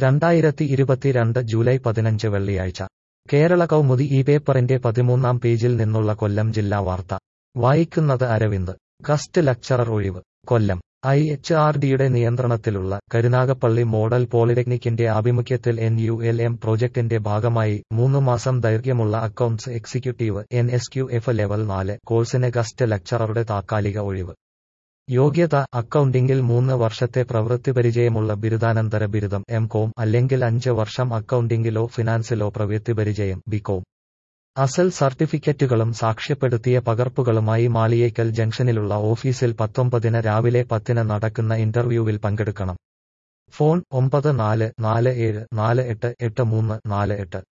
രണ്ടായിരത്തി ഇരുപത്തിരണ്ട് ജൂലൈ പതിനഞ്ച് വെള്ളിയാഴ്ച കേരള കൗമുദി ഈ പേപ്പറിന്റെ പതിമൂന്നാം പേജിൽ നിന്നുള്ള കൊല്ലം ജില്ലാ വാർത്ത വായിക്കുന്നത് അരവിന്ദ് ഗസ്റ്റ് ലക്ചറർ ഒഴിവ് കൊല്ലം ഐ എച്ച് ആർ ഡിയുടെ നിയന്ത്രണത്തിലുള്ള കരുനാഗപ്പള്ളി മോഡൽ പോളിടെക്നിക്കിന്റെ ആഭിമുഖ്യത്തിൽ എൻ യു എൽ എം പ്രോജക്ടിന്റെ ഭാഗമായി മൂന്ന് മാസം ദൈർഘ്യമുള്ള accounts executive N S Q F level നാല് കോഴ്സിന് ഗസ്റ്റ് ലക്ചററുടെ താത്കാലിക ഒഴിവ് യോഗ്യത അക്കൗണ്ടിംഗിൽ മൂന്ന് വർഷത്തെ പ്രവൃത്തി പരിചയമുള്ള ബിരുദാനന്തര ബിരുദം എം കോം അല്ലെങ്കിൽ അഞ്ച് വർഷം അക്കൗണ്ടിംഗിലോ ഫിനാൻസിലോ പ്രവൃത്തി പരിചയം ബികോം അസൽ സർട്ടിഫിക്കറ്റുകളും സാക്ഷ്യപ്പെടുത്തിയ പകർപ്പുകളുമായി മാളിയേക്കൽ ജംഗ്ഷനിലുള്ള ഓഫീസിൽ പത്തൊമ്പതിന് രാവിലെ പത്തിന് നടക്കുന്ന ഇന്റർവ്യൂവിൽ പങ്കെടുക്കണം ഫോൺ ഒമ്പത് നാല് നാല് ഏഴ് നാല് എട്ട് എട്ട് മൂന്ന് നാല് എട്ട്